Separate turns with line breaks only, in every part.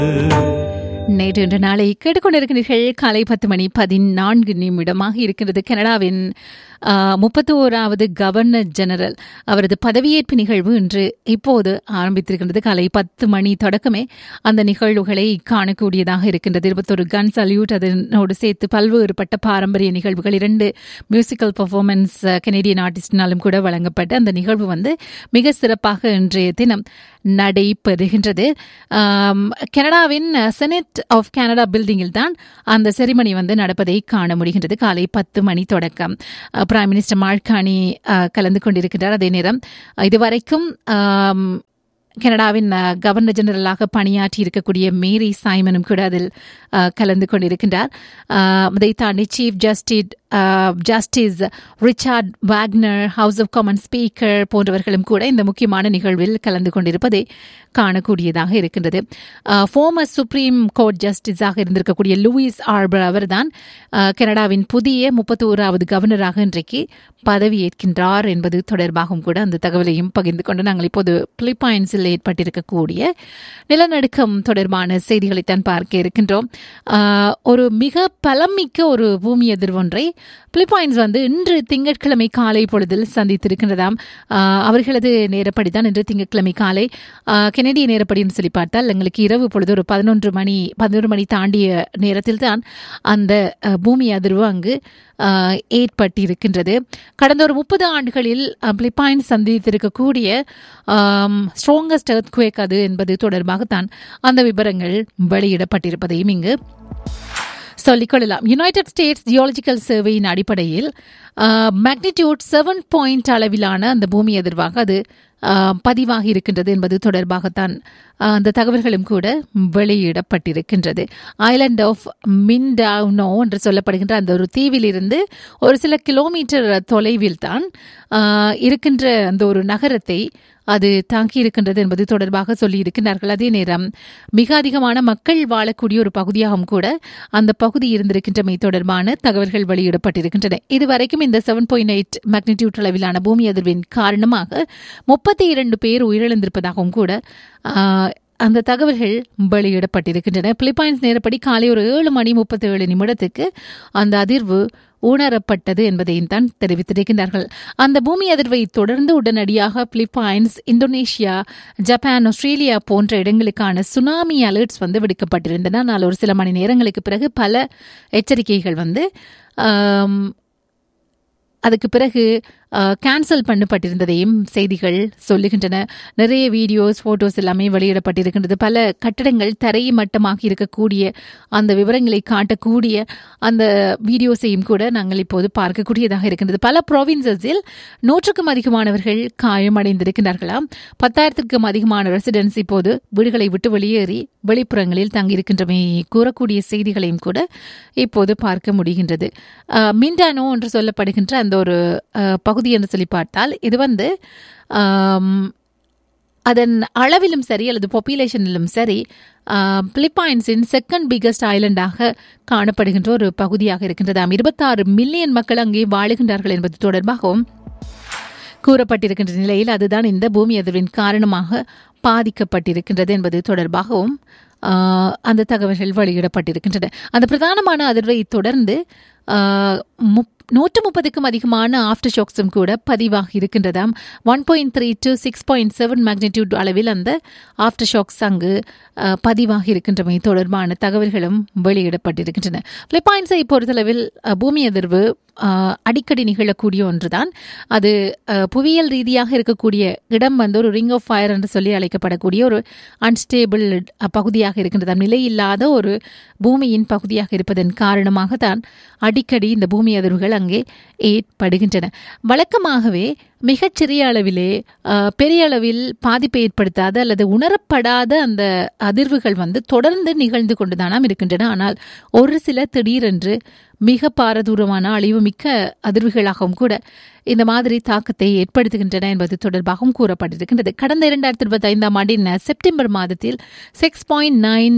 நேற்று இன்று நாளை கேட்டுக்கொண்டிருக்கிறீர்கள் காலை பத்து மணி பதினான்கு நிமிடமாக இருக்கிறது கனடாவின் முப்பத்தி ஓராவது கவர்னர் ஜெனரல் அவரது பதவியேற்பு நிகழ்வு இன்று இப்போது ஆரம்பித்திருக்கின்றது காலை பத்து மணி தொடக்கமே அந்த நிகழ்வுகளை காணக்கூடியதாக இருக்கின்றது இருபத்தொரு கன் சல்யூட் அதனோடு சேர்த்து பல்வேறுபட்ட பாரம்பரிய நிகழ்வுகள் இரண்டு மியூசிக்கல் பர்ஃபார்மன்ஸ் கெனடியன் ஆர்டிஸ்டினாலும் கூட வழங்கப்பட்ட அந்த நிகழ்வு வந்து மிக சிறப்பாக இன்றைய தினம் நடைபெறுகின்றது கனடாவின் செனட் ஆஃப் கனடா பில்டிங்கில் தான் அந்த செரிமனி வந்து நடப்பதை காண முடிகின்றது காலை பத்து மணி தொடக்கம் பிரைம் மினிஸ்டர் மாழ்கானி கலந்து கொண்டிருக்கிறார் அதே நேரம் இதுவரைக்கும் கனடாவின் கவர்னர் ஜெனரலாக பணியாற்றி இருக்கக்கூடிய மேரி சைமனும் கூட அதில் கலந்து கொண்டிருக்கின்றார் அதை தாண்டி chief justice justice Richard Wagner House of Common speaker போன்றவர்களும் கூட இந்த முக்கியமான நிகழ்வில் கலந்து கொண்டிருப்பதை காணக்கூடியதாக இருக்கின்றது ஃபோமர் சுப்ரீம் கோர்ட் ஜஸ்டிஸாக இருந்திருக்கக்கூடிய லூயிஸ் ஆர்பர் அவர்தான் கனடாவின் புதிய முப்பத்தி ஓராவது கவர்னராக இன்றைக்கு பதவியேற்கின்றார் என்பது தொடர்பாகவும் கூட அந்த தகவலையும் பகிர்ந்து கொண்டு நாங்கள் இப்போது பிலிப்பைன்ஸில் ஏற்பட்டிருக்கக்கூடிய நிலநடுக்கம் தொடர்பான செய்திகளைத்தான் பார்க்க இருக்கின்றோம் ஒரு மிக பலமிக்க ஒரு பூமி எதிர்வொன்றை பிலிப்பைன்ஸ் வந்து இன்று திங்கட்கிழமை காலை பொழுதில் சந்தித்திருக்கின்றதாம் அவர்களது நேரப்படிதான் இன்று திங்கட்கிழமை காலை கெனடிய நேரப்படின்னு சொல்லி பார்த்தால் எங்களுக்கு இரவு பொழுது ஒரு பதினொன்று மணி பதினொரு மணி தாண்டிய நேரத்தில் தான் அந்த பூமி அதிர்வு அங்கு ஏற்பட்டிருக்கின்றது கடந்த ஒரு முப்பது ஆண்டுகளில் பிலிப்பைன்ஸ் சந்தித்திருக்கக்கூடிய ஸ்ட்ராங்கஸ்ட் எர்த் குவேக் அது என்பது தொடர்பாகத்தான் அந்த விவரங்கள் வெளியிடப்பட்டிருப்பதையும் இங்கு சொல்லிக்கொள்ளலாம் யுனைடெட் ஸ்டேட்ஸ் ஜியாலஜிக்கல் சர்வேயின் அடிப்படையில் மேக்னிடியூட் செவன் பாயிண்ட் அளவிலான அந்த பூமி எதிர்வாக அது பதிவாகி இருக்கின்றது என்பது தொடர்பாகத்தான் அந்த தகவல்களும் கூட வெளியிடப்பட்டிருக்கின்றது ஐலண்ட் ஆஃப் மின்டாவ்னோ என்று சொல்லப்படுகின்ற அந்த ஒரு தீவிலிருந்து ஒரு சில கிலோமீட்டர் தொலைவில் தான் இருக்கின்ற அந்த ஒரு நகரத்தை அது தாக்கி இருக்கின்றது என்பது தொடர்பாக சொல்லியிருக்கிறார்கள் அதே நேரம் மிக அதிகமான மக்கள் வாழக்கூடிய ஒரு பகுதியாகவும் கூட அந்த பகுதி இருந்திருக்கின்றமை தொடர்பான தகவல்கள் வெளியிடப்பட்டிருக்கின்றன இதுவரைக்கும் இந்த செவன் பாயிண்ட் எயிட் மேக்னிடியூட் அளவிலான பூமி அதிர்வின் காரணமாக முப்பத்தி இரண்டு பேர் உயிரிழந்திருப்பதாகவும் கூட அந்த தகவல்கள் வெளியிடப்பட்டிருக்கின்றன பிலிப்பைன்ஸ் நேரப்படி காலை ஒரு ஏழு மணி முப்பத்தி ஏழு நிமிடத்துக்கு அந்த அதிர்வு உணரப்பட்டது என்பதையும் தான் தெரிவித்திருக்கின்றார்கள் அந்த பூமி அதிர்வை தொடர்ந்து உடனடியாக பிலிப்பைன்ஸ் இந்தோனேஷியா ஜப்பான் ஆஸ்திரேலியா போன்ற இடங்களுக்கான சுனாமி அலர்ட்ஸ் வந்து விடுக்கப்பட்டிருந்தன ஆனால் ஒரு சில மணி நேரங்களுக்கு பிறகு பல எச்சரிக்கைகள் வந்து அதுக்கு பிறகு கேன்சல் பண்ணப்பட்டிருந்ததையும் செய்திகள் சொல்லுகின்றன நிறைய வீடியோஸ் ஃபோட்டோஸ் எல்லாமே வெளியிடப்பட்டிருக்கின்றது பல கட்டடங்கள் தரை மட்டமாக இருக்கக்கூடிய அந்த விவரங்களை காட்டக்கூடிய அந்த வீடியோஸையும் கூட நாங்கள் இப்போது பார்க்கக்கூடியதாக இருக்கின்றது பல ப்ராவின்சஸில் நூற்றுக்கும் அதிகமானவர்கள் காயமடைந்திருக்கிறார்களாம் பத்தாயிரத்திற்கும் அதிகமான ரெசிடென்ட்ஸ் இப்போது வீடுகளை விட்டு வெளியேறி வெளிப்புறங்களில் தங்கியிருக்கின்றமை கூறக்கூடிய செய்திகளையும் கூட இப்போது பார்க்க முடிகின்றது மிண்டானோ என்று சொல்லப்படுகின்ற அந்த ஒரு பகுதி என்று சொல்லி பார்த்தால் இது வந்து அதன் அளவிலும் சரி அல்லது பாப்புலேஷனிலும் சரி பிலிப்பைன்ஸின் செகண்ட் பிகஸ்ட் ஐலண்டாக காணப்படுகின்ற ஒரு பகுதியாக இருக்கின்றதாம் இருபத்தாறு மில்லியன் மக்கள் அங்கே வாழுகின்றார்கள் என்பது தொடர்பாகவும் கூறப்பட்டிருக்கின்ற நிலையில் அதுதான் இந்த பூமி அதிர்வின் காரணமாக பாதிக்கப்பட்டிருக்கின்றது என்பது தொடர்பாகவும் அந்த தகவல்கள் வெளியிடப்பட்டிருக்கின்றன அந்த பிரதானமான அதிர்வை தொடர்ந்து நூற்று முப்பதுக்கும் அதிகமான ஆஃப்டர் ஷாக்ஸும் கூட பதிவாகி இருக்கின்றதாம் one point three to six point seven magnitude அளவில் அந்த ஆஃப்டர் ஷாக்ஸ் அங்கு பதிவாகி இருக்கின்றமை தொடர்பான தகவல்களும் வெளியிடப்பட்டிருக்கின்றன பிலிப்பைன்ஸை பொறுத்தளவில் பூமி அதிர்வு அடிக்கடி நிகழக்கூடிய ஒன்றுதான் அது புவியியல் ரீதியாக இருக்கக்கூடிய இடம் வந்து ஒரு ரிங் ஆஃப் ஃபயர் என்று சொல்லி அழைக்கப்படக்கூடிய ஒரு அன்ஸ்டேபிள் பகுதியாக இருக்கின்றதாம் நிலையில்லாத ஒரு பூமியின் பகுதியாக இருப்பதன் காரணமாக தான் அடிக்கடி இந்த பூமி அதிர்வுகள் அங்கே ஏற்படுகின்றன வழக்கமாகவே மிகச்சிறிய அளவிலே பெரிய அளவில் பாதிப்பை ஏற்படுத்தாத அல்லது உணரப்படாத அந்த அதிர்வுகள் வந்து தொடர்ந்து நிகழ்ந்து கொண்டுதானாம் இருக்கின்றன ஆனால் ஒரு சில திடீரென்று மிக பாரதூரமான அழிவுமிக்க அதிர்வுகளாகவும் கூட இந்த மாதிரி தாக்கத்தை ஏற்படுத்துகின்றன என்பது தொடர்பாகவும் கூறப்பட்டிருக்கின்றது கடந்த இரண்டாயிரத்தி இருபத்தி ஐந்தாம் ஆண்டின் செப்டம்பர் மாதத்தில் சிக்ஸ் பாயிண்ட் நைன்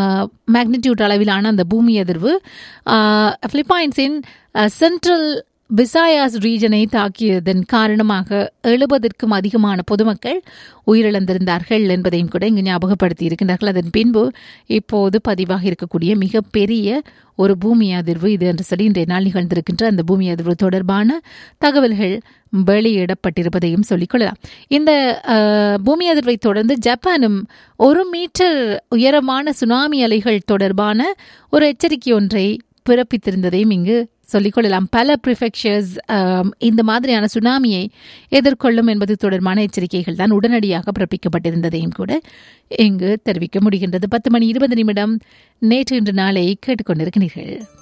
மேக்னிடியூட் அளவிலான அந்த பூமி அதிர்வு பிலிப்பைன்ஸின் சென்ட்ரல் விசாயாஸ் ரீஜனை தாக்கியதன் காரணமாக எழுபதற்கும் அதிகமான பொதுமக்கள் உயிரிழந்திருந்தார்கள் என்பதையும் கூட இங்கு ஞாபகப்படுத்தி இருக்கின்றார்கள் அதன் பின்பு இப்போது பதிவாக இருக்கக்கூடிய மிகப்பெரிய ஒரு பூமி அதிர்வு இது என்று சொல்லி இன்றைய நாள் நிகழ்ந்திருக்கின்ற அந்த பூமி அதிர்வு தொடர்பான தகவல்கள் வெளியிடப்பட்டிருப்பதையும் சொல்லிக்கொள்ளலாம் இந்த அஹ், பூமி அதிர்வை தொடர்ந்து ஜப்பானும் ஒரு மீட்டர் உயரமான சுனாமி அலைகள் தொடர்பான ஒரு எச்சரிக்கை ஒன்றை பிறப்பித்திருந்ததையும் இங்கு சொல்லிக்கொள்ளலாம் பல ப்ரிஃபெக்சர்ஸ் இந்த மாதிரியான சுனாமியை எதிர்கொள்ளும் என்பது தொடர்பான எச்சரிக்கைகள் தான் உடனடியாக பிறப்பிக்கப்பட்டிருந்ததையும் கூட இங்கு தெரிவிக்க முடிகின்றது பத்து மணி இருபது நிமிடம் நேற்று இன்று நாளை கேட்டுக்கொண்டிருக்கிறீர்கள்